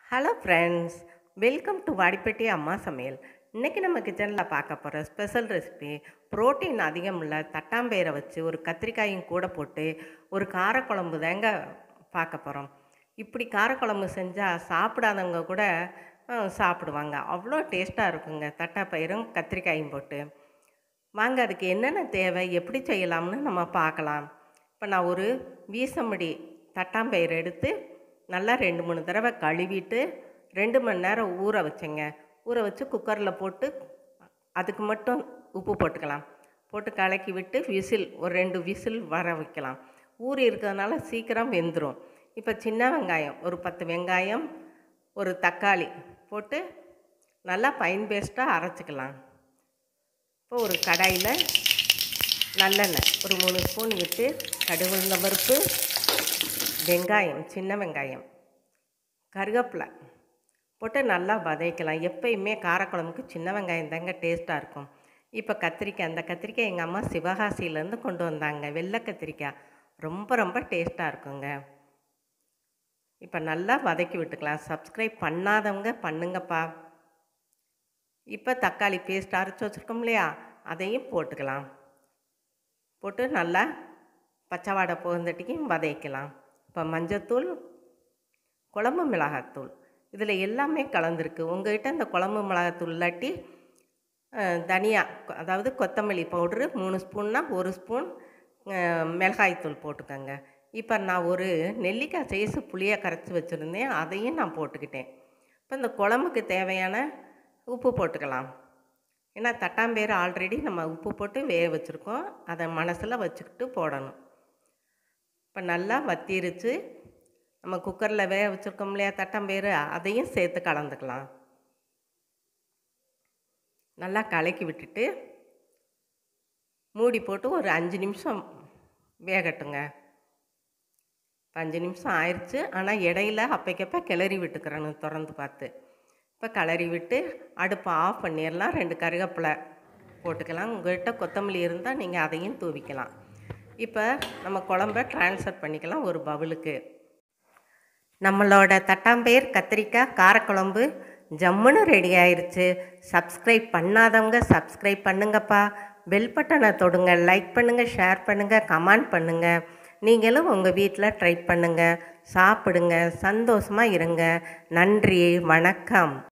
hello friends welcome to Vadipatti அம்மா சமையல் இன்றைக்கி நம்ம கிச்சனில் பார்க்க போகிற ஸ்பெஷல் ரெசிபி புரோட்டீன் அதிகம் உள்ள தட்டாம்பயிரை வச்சு ஒரு கத்திரிக்காயும் கூட போட்டு ஒரு காரக்குழம்பு தாங்க பார்க்க போகிறோம் இப்படி காரக்குழம்பு செஞ்சால் சாப்பிடாதவங்க கூட அஹ், சாப்பிடுவாங்க அவ்வளோ டேஸ்ட்டாக இருக்குங்க தட்டாப்பயிரும் கத்திரிக்காயும் போட்டு வாங்க அதுக்கு என்னென்ன தேவை எப்படி செய்யலாம்னு நம்ம பார்க்கலாம் இப்போ நான் ஒரு வீசம்படி தட்டாம்பயிறு எடுத்து நல்லா ரெண்டு மூணு தடவை கழுவிட்டு ரெண்டு மணி நேரம் ஊற வச்சேங்க ஊற வச்சு குக்கரில் போட்டு அதுக்கு மட்டும் உப்பு போட்டுக்கலாம் போட்டு கலக்கி விட்டு விசில் ஒரு ரெண்டு விசில் வர வைக்கலாம் ஊறி இருக்கிறதுனால சீக்கிரம் வெந்துடும் இப்போ சின்ன வெங்காயம் ஒரு பத்து வெங்காயம் ஒரு தக்காளி போட்டு நல்லா பைன் பேஸ்ட்டாக அரைச்சிக்கலாம் இப்போ ஒரு கடாயில் நல்லெண்ணெய் ஒரு மூணு ஸ்பூன் விட்டு கடுகு உளுந்த பருப்பு வெங்காயம் சின்ன வெங்காயம் கருவேப்பிலை போட்டு நல்லா வதக்கலாம் எப்பயுமே காரக்குழம்புக்கு சின்ன வெங்காயம் தாங்க டேஸ்ட்டாக இருக்கும் இப்போ கத்திரிக்காய் அந்த கத்திரிக்காய் எங்கள் அம்மா சிவகாசியிலேருந்து கொண்டு வந்தாங்க வெள்ளை கத்திரிக்காய் ரொம்ப ரொம்ப டேஸ்ட்டாக இருக்குங்க இப்போ நல்லா வதக்கி விட்டுக்கலாம் சப்ஸ்கிரைப் பண்ணாதவங்க பண்ணுங்கப்பா இப்போ தக்காளி பேஸ்ட் அரைச்சி வச்சுருக்கோம் இல்லையா அதையும் போட்டுக்கலாம் போட்டு நல்லா பச்சை வாடை போகுந்தட்டிக்கும் வதக்கலாம் இப்போ மஞ்சத்தூள் குழம்பு மிளகாத்தூள் இதில் எல்லாமே கலந்துருக்கு உங்கள்கிட்ட இந்த குழம்பு மிளகாத்தூள் இல்லாட்டி அஹ், தனியா கொ- அதாவது கொத்தமல்லி பவுட்ரு மூணு ஸ்பூன்னா ஒரு ஸ்பூன் அஹ், மிளகாய்த்தூள் போட்டுக்கோங்க இப்போ நான் ஒரு நெல்லிக்காய் சைஸு புளியை கரைச்சி வச்சுருந்தேன் அதையும் நான் போட்டுக்கிட்டேன் இப்போ இந்த குழம்புக்கு தேவையான உப்பு போட்டுக்கலாம் ஏன்னா தட்டாம்பேர் ஆல்ரெடி நம்ம உப்பு போட்டு வேக வச்சுருக்கோம் அதை மனசில் வச்சுக்கிட்டு போடணும் இப்போ நல்லா வத்திருச்சு நம்ம குக்கரில் வேக வச்சுருக்கோம் இல்லையா தட்டாம்பேர் அதையும் சேர்த்து கலந்துக்கலாம் நல்லா கலக்கி விட்டுட்டு மூடி போட்டு ஒரு அஞ்சு நிமிஷம் வேகட்டுங்க இப்போ அஞ்சு நிமிஷம் ஆயிடுச்சு ஆனால் இடையில அப்பைக்கப்ப கிளறி விட்டுக்கிறணும் திறந்து பார்த்து இப்போ கிளறி விட்டு அடுப்பை ஆஃப் பண்ணிடலாம் ரெண்டு கருவேப்பிலை போட்டுக்கலாம் உங்கள்கிட்ட கொத்தமல்லி இருந்தால் நீங்கள் அதையும் தூவிக்கலாம் இப்போ நம்ம குழம்ப ட்ரான்ஸ்ஃபர் பண்ணிக்கலாம் ஒரு பவுலுக்கு நம்மளோட தட்டாம்பயிர் கத்திரிக்காய் காரக்குழம்பு ஜம்முன்னு ரெடி ஆயிருச்சு சப்ஸ்கிரைப் பண்ணாதவங்க சப்ஸ்கிரைப் பண்ணுங்கப்பா பெல் பட்டனை தொடுங்க லைக் பண்ணுங்கள் ஷேர் பண்ணுங்கள் கமெண்ட் பண்ணுங்கள் நீங்களும் உங்கள் வீட்டில் ட்ரை பண்ணுங்கள் சாப்பிடுங்க சந்தோஷமாக இருங்க நன்றி வணக்கம்